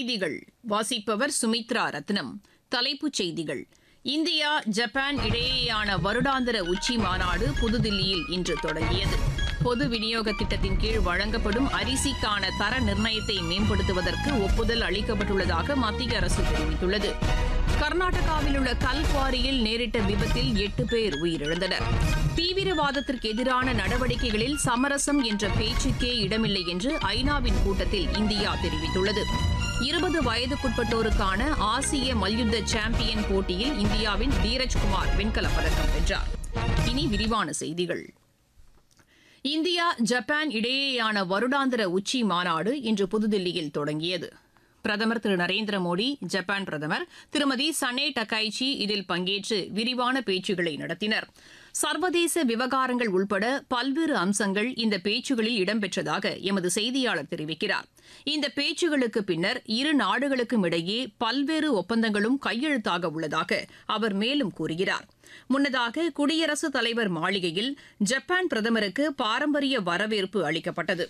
செய்திகள் வாசிப்பவர் சுமித்ரா ரத்னம் தலைப்புச் செய்திகள் இந்தியா ஜப்பான் இடையேயான வருடாந்திர உச்சி மாநாடு புதுதில்லியில் இன்று தொடங்கியது பொது விநியோக திட்டத்தின் கீழ் வழங்கப்படும் அரிசிக்கான தர நிர்ணயத்தை மேம்படுத்துவதற்கு ஒப்புதல் அளிக்கப்பட்டுள்ளதாக மத்திய அரசு தெரிவித்துள்ளது கர்நாடகாவில் உள்ள கல்குவாரியில் நேரிட்ட விபத்தில் எட்டு பேர் உயிரிழந்தனர் தீவிரவாதத்திற்கு எதிரான நடவடிக்கைகளில் சமரசம் என்ற பேச்சுக்கே இடமில்லை என்று ஐநாவின் கூட்டத்தில் இந்தியா தெரிவித்துள்ளது இருபது வயதுக்குட்பட்டோருக்கான ஆசிய மல்யுத்த சாம்பியன் போட்டியில் இந்தியாவின் தீரஜ்குமார் வெண்கலப் பதக்கம் வென்றார் இனி விரிவான செய்திகள் இந்தியா ஜப்பான் இடையேயான வருடாந்திர உச்சி மாநாடு இன்று புதுதில்லியில் தொடங்கியது பிரதமர் திரு நரேந்திர மோடி ஜப்பான் பிரதமர் திருமதி சனே டக்காய்ச்சி இதில் பங்கேற்று விரிவான பேச்சுக்களை நடத்தினர் சர்வதேச விவகாரங்கள் உள்பட பல்வேறு அம்சங்கள் இந்த பேச்சுகளில் இடம்பெற்றதாக எமது செய்தியாளர் தெரிவிக்கிறார் இந்த பேச்சுகளுக்கு பின்னர் இரு நாடுகளுக்கும் இடையே பல்வேறு ஒப்பந்தங்களும் கையெழுத்தாக உள்ளதாக அவர் மேலும் கூறுகிறார் முன்னதாக குடியரசுத் தலைவர் மாளிகையில் ஜப்பான் பிரதமருக்கு பாரம்பரிய வரவேற்பு அளிக்கப்பட்டது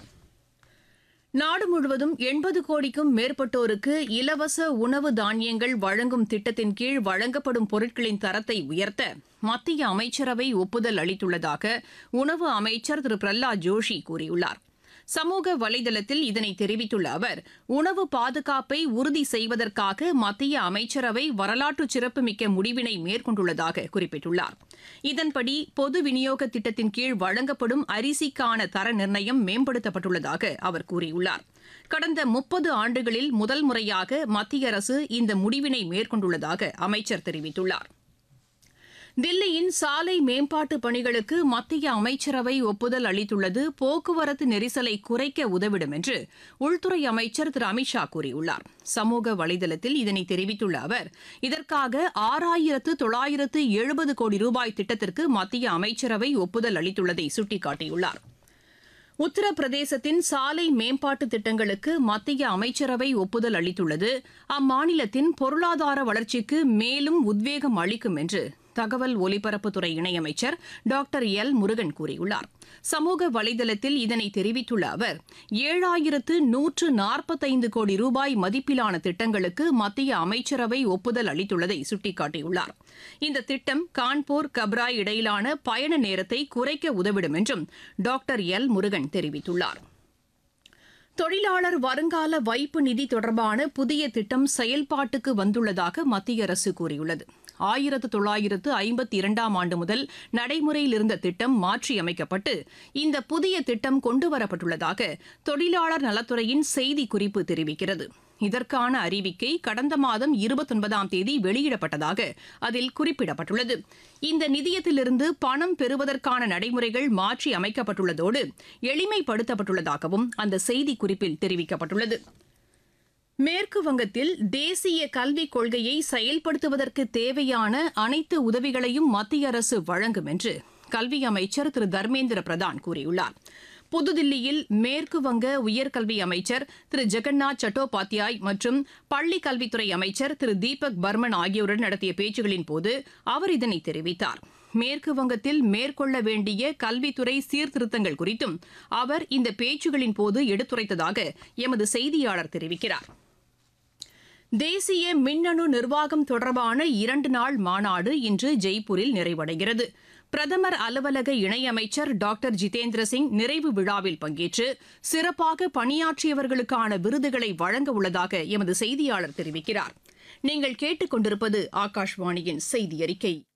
நாடு முழுவதும் எண்பது கோடிக்கும் மேற்பட்டோருக்கு இலவச உணவு தானியங்கள் வழங்கும் திட்டத்தின் கீழ் வழங்கப்படும் பொருட்களின் தரத்தை உயர்த்த மத்திய அமைச்சரவை ஒப்புதல் அளித்துள்ளதாக உணவு அமைச்சர் திரு பிரஹ்லாத் ஜோஷி கூறியுள்ளார் சமூக வலைதளத்தில் இதனை தெரிவித்துள்ள அவர் உணவு பாதுகாப்பை உறுதி செய்வதற்காக மத்திய அமைச்சரவை வரலாற்று சிறப்புமிக்க முடிவினை மேற்கொண்டுள்ளதாக குறிப்பிட்டுள்ளார் இதன்படி பொது விநியோக திட்டத்தின் கீழ் வழங்கப்படும் அரிசிக்கான தர நிர்ணயம் மேம்படுத்தப்பட்டுள்ளதாக அவர் கூறியுள்ளார் கடந்த முப்பது ஆண்டுகளில் முதல் முறையாக மத்திய அரசு இந்த முடிவினை மேற்கொண்டுள்ளதாக அமைச்சர் தெரிவித்துள்ளார் தில்லியின் சாலை மேம்பாட்டு பணிகளுக்கு மத்திய அமைச்சரவை ஒப்புதல் அளித்துள்ளது போக்குவரத்து நெரிசலை குறைக்க உதவிடும் என்று உள்துறை அமைச்சர் திரு அமித்ஷா கூறியுள்ளார் சமூக வலைதளத்தில் இதனை தெரிவித்துள்ள அவர் இதற்காக ஆறாயிரத்து தொள்ளாயிரத்து எழுபது கோடி ரூபாய் திட்டத்திற்கு மத்திய அமைச்சரவை ஒப்புதல் அளித்துள்ளதை சுட்டிக்காட்டியுள்ளார் உத்தரப்பிரதேசத்தின் சாலை மேம்பாட்டு திட்டங்களுக்கு மத்திய அமைச்சரவை ஒப்புதல் அளித்துள்ளது அம்மாநிலத்தின் பொருளாதார வளர்ச்சிக்கு மேலும் உத்வேகம் அளிக்கும் என்று தகவல் ஒலிபரப்புத்துறை இணையமைச்சர் டாக்டர் எல் முருகன் கூறியுள்ளார் சமூக வலைதளத்தில் இதனை தெரிவித்துள்ள அவர் ஏழாயிரத்து நூற்று நாற்பத்தைந்து கோடி ரூபாய் மதிப்பிலான திட்டங்களுக்கு மத்திய அமைச்சரவை ஒப்புதல் அளித்துள்ளதை சுட்டிக்காட்டியுள்ளார் இந்த திட்டம் கான்பூர் கப்ராய் இடையிலான பயண நேரத்தை குறைக்க உதவிடும் என்றும் டாக்டர் எல் முருகன் தெரிவித்துள்ளார் தொழிலாளர் வருங்கால வைப்பு நிதி தொடர்பான புதிய திட்டம் செயல்பாட்டுக்கு வந்துள்ளதாக மத்திய அரசு கூறியுள்ளது ஆயிரத்து தொள்ளாயிரத்து ஐம்பத்தி இரண்டாம் ஆண்டு முதல் நடைமுறையில் இருந்த திட்டம் மாற்றியமைக்கப்பட்டு இந்த புதிய திட்டம் கொண்டுவரப்பட்டுள்ளதாக தொழிலாளர் நலத்துறையின் செய்திக்குறிப்பு தெரிவிக்கிறது இதற்கான அறிவிக்கை கடந்த மாதம் இருபத்தொன்பதாம் தேதி வெளியிடப்பட்டதாக அதில் குறிப்பிடப்பட்டுள்ளது இந்த நிதியத்திலிருந்து பணம் பெறுவதற்கான நடைமுறைகள் மாற்றி அமைக்கப்பட்டுள்ளதோடு எளிமைப்படுத்தப்பட்டுள்ளதாகவும் அந்த செய்திக்குறிப்பில் தெரிவிக்கப்பட்டுள்ளது மேற்கு வங்கத்தில் தேசிய கல்விக் கொள்கையை செயல்படுத்துவதற்கு தேவையான அனைத்து உதவிகளையும் மத்திய அரசு வழங்கும் என்று கல்வி அமைச்சர் திரு தர்மேந்திர பிரதான் கூறியுள்ளார் புதுதில்லியில் மேற்கு வங்க உயர்கல்வி அமைச்சர் திரு ஜெகநாத் சட்டோபாத்யாய் மற்றும் பள்ளி கல்வித்துறை அமைச்சர் திரு தீபக் பர்மன் ஆகியோருடன் நடத்திய பேச்சுகளின் போது அவர் இதனை தெரிவித்தார் மேற்கு வங்கத்தில் மேற்கொள்ள வேண்டிய கல்வித்துறை சீர்திருத்தங்கள் குறித்தும் அவர் இந்த பேச்சுகளின் போது எடுத்துரைத்ததாக எமது செய்தியாளர் தெரிவிக்கிறார் தேசிய மின்னணு நிர்வாகம் தொடர்பான இரண்டு நாள் மாநாடு இன்று ஜெய்ப்பூரில் நிறைவடைகிறது பிரதமர் அலுவலக இணையமைச்சர் டாக்டர் ஜிதேந்திர சிங் நிறைவு விழாவில் பங்கேற்று சிறப்பாக பணியாற்றியவர்களுக்கான விருதுகளை வழங்க உள்ளதாக எமது செய்தியாளர் தெரிவிக்கிறார் நீங்கள் கேட்டுக்கொண்டிருப்பது ஆகாஷ்வாணியின் செய்தி அறிக்கை